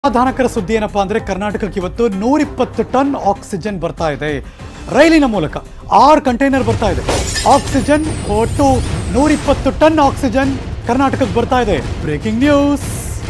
ಸಮಾಧಾನಕರ ಸುದ್ದಿ ಏನಪ್ಪಾ ಅಂದ್ರೆ ಕರ್ನಾಟಕಕ್ಕೆ ಇವತ್ತು ನೂರಿಪ್ಪತ್ತು ಟನ್ ಆಕ್ಸಿಜನ್ ಬರ್ತಾ ಇದೆ ರೈಲಿನ ಮೂಲಕ ಆರು ಕಂಟೈನರ್ ಬರ್ತಾ ಇದೆ ಆಕ್ಸಿಜನ್ ಒಟ್ಟು ನೂರಿಪ್ಪತ್ತು ಟನ್ ಆಕ್ಸಿಜನ್ ಕರ್ನಾಟಕಕ್ಕೆ ಬರ್ತಾ ಇದೆ ಬ್ರೇಕಿಂಗ್ ನ್ಯೂಸ್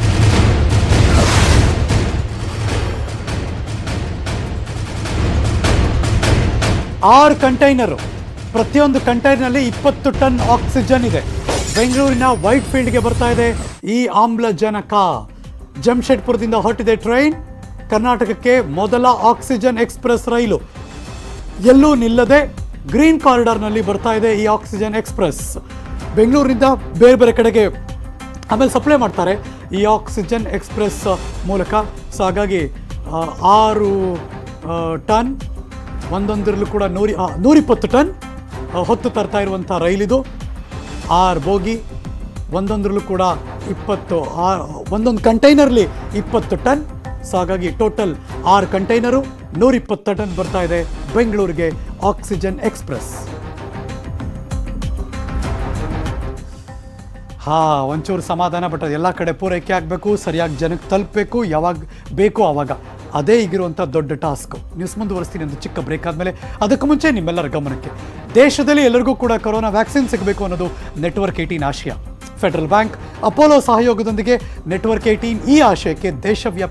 ಆರು ಕಂಟೈನರು ಪ್ರತಿಯೊಂದು ಕಂಟೈನರ್ನಲ್ಲಿ ಇಪ್ಪತ್ತು ಟನ್ ಆಕ್ಸಿಜನ್ ಇದೆ ಬೆಂಗಳೂರಿನ ವೈಟ್ ಫೀಲ್ಡ್ಗೆ ಬರ್ತಾ ಇದೆ ಈ ಆಮ್ಲಜನಕ ಜಮ್ಶೆಡ್ಪುರದಿಂದ ಹೊರಟಿದೆ ಟ್ರೈನ್ ಕರ್ನಾಟಕಕ್ಕೆ ಮೊದಲ ಆಕ್ಸಿಜನ್ ಎಕ್ಸ್ಪ್ರೆಸ್ ರೈಲು ಎಲ್ಲೂ ನಿಲ್ಲದೆ ಗ್ರೀನ್ ಕಾರಿಡಾರ್ನಲ್ಲಿ ಬರ್ತಾ ಇದೆ ಈ ಆಕ್ಸಿಜನ್ ಎಕ್ಸ್ಪ್ರೆಸ್ ಬೆಂಗಳೂರಿನಿಂದ ಬೇರೆ ಬೇರೆ ಕಡೆಗೆ ಆಮೇಲೆ ಸಪ್ಲೈ ಮಾಡ್ತಾರೆ ಈ ಆಕ್ಸಿಜನ್ ಎಕ್ಸ್ಪ್ರೆಸ್ ಮೂಲಕ ಸೊ ಹಾಗಾಗಿ ಆ, ಆರು ಆ, ಟನ್ ಒಂದೊಂದರಲ್ಲೂ ಕೂಡ ನೂರಿ ಆ, ನೂರಿಪ್ಪತ್ತು ಟನ್ ಆ, ಹೊತ್ತು ತರ್ತಾ ಇರುವಂಥ ರೈಲಿದು ಆರು ಬೋಗಿ ಒಂದೊಂದರಲ್ಲೂ ಕೂಡ ಇಪ್ಪತ್ತು ಆ ಒಂದೊಂದು ಕಂಟೈನರ್ಲಿ ಇಪ್ಪತ್ತು ಟನ್ ಸೊ ಹಾಗಾಗಿ ಟೋಟಲ್ ಆರು ಕಂಟೈನರು ನೂರಿಪ್ಪತ್ತು ಟನ್ ಬರ್ತಾ ಇದೆ ಬೆಂಗಳೂರಿಗೆ ಆಕ್ಸಿಜನ್ ಎಕ್ಸ್ಪ್ರೆಸ್ ಹಾ ಒಂಚೂರು ಸಮಾಧಾನ ಬಟ್ ಎಲ್ಲ ಕಡೆ ಪೂರೈಕೆ ಆಗಬೇಕು ಸರಿಯಾಗಿ ಜನಕ್ಕೆ ತಲುಪಬೇಕು ಯಾವಾಗ ಬೇಕೋ ಆವಾಗ ಅದೇ ಈಗಿರುವಂಥ ದೊಡ್ಡ ಟಾಸ್ಕ್ ನ್ಯೂಸ್ ಮುಂದುವರಿಸ್ತೀನಿ ಒಂದು ಚಿಕ್ಕ ಬ್ರೇಕ್ ಆದಮೇಲೆ ಅದಕ್ಕೂ ಮುಂಚೆ ನಿಮ್ಮೆಲ್ಲರ ಗಮನಕ್ಕೆ ದೇಶದಲ್ಲಿ ಎಲ್ಲರಿಗೂ ಕೂಡ ಕೊರೋನಾ ವ್ಯಾಕ್ಸಿನ್ ಸಿಗಬೇಕು ಅನ್ನೋದು ನೆಟ್ವರ್ಕ್ ಏಯ್ಟೀನ್ ಆಶಯ ಫೆಡರಲ್ ಬ್ಯಾಂಕ್ ಅಪೋಲೋ ಸಹಯೋಗದೊಂದಿಗೆ ನೆಟ್ವರ್ಕ್ ಏಯ್ಟೀನ್ ಈ ಆಶಯಕ್ಕೆ ದೇಶವ್ಯಾಪಿ